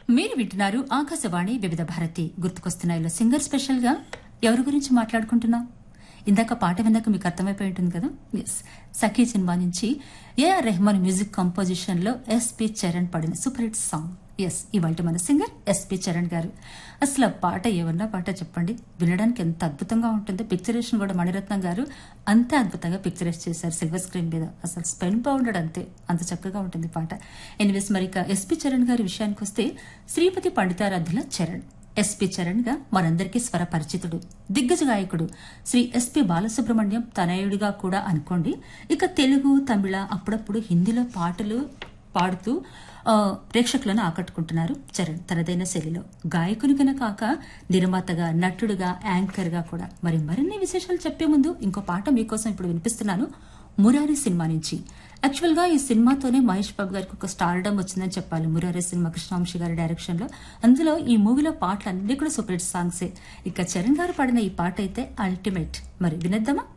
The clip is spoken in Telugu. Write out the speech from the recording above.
మీరు వింటున్నారు ఆకాశవాణి వివిధ భారతి గుర్తుకొస్తున్నాయిలో సింగర్ స్పెషల్ గా ఎవరి గురించి మాట్లాడుకుంటున్నాం ఇందాక పాట విన్నాక మీకు అర్థమైపోయి ఉంటుంది కదా ఎస్ సఖీ సినిమా నుంచి ఏఆర్ రెహమాన్ మ్యూజిక్ కంపోజిషన్ లో ఎస్పి చరణ్ పాడిన సూపర్ హిట్ సాంగ్ ఎస్ ఇవాళ మన సింగర్ ఎస్పి చరణ్ గారు అసలు ఆ పాట ఏమన్నా పాట చెప్పండి వినడానికి ఎంత అద్భుతంగా ఉంటుందో పిక్చరేషన్ కూడా మణిరత్నం గారు అంతే అద్భుతంగా పిక్చరైజ్ చేశారు సిల్వర్ స్క్రీన్ మీద అసలు స్పెన్ బాగుండడు అంతే అంత చక్కగా ఉంటుంది పాట ఎనివేస్ మరి ఇక ఎస్పి చరణ్ గారి విషయానికి వస్తే శ్రీపతి పండితారాధ్యుల చరణ్ ఎస్పి చరణ్ గా మనందరికీ స్వరపరిచితుడు దిగ్గజ గాయకుడు శ్రీ ఎస్పి బాలసుబ్రహ్మణ్యం తనయుడిగా కూడా అనుకోండి ఇక తెలుగు తమిళ అప్పుడప్పుడు హిందీలో పాటలు పాడుతూ ఆ, ప్రేక్షకులను ఆకట్టుకుంటున్నారు చరణ్ తనదైన శైలిలో గాయకునిగా కాక నిర్మాతగా నటుడుగా యాంకర్ గా కూడా మరి మరిన్ని విశేషాలు చెప్పే ముందు ఇంకో పాట మీకోసం ఇప్పుడు వినిపిస్తున్నాను మురారి సినిమా నుంచి యాక్చువల్ గా ఈ సినిమాతోనే మహేష్ బాబు గారికి ఒక స్టార్డమ్ వచ్చిందని చెప్పాలి మురారి సినిమా కృష్ణవంశీ గారి డైరెక్షన్ లో అందులో ఈ మూవీలో పాటలు అన్ని కూడా సూపర్ హిట్ సాంగ్సే ఇక చరణ్ గారు పాడిన ఈ పాట అయితే అల్టిమేట్ మరి వినేద్దామా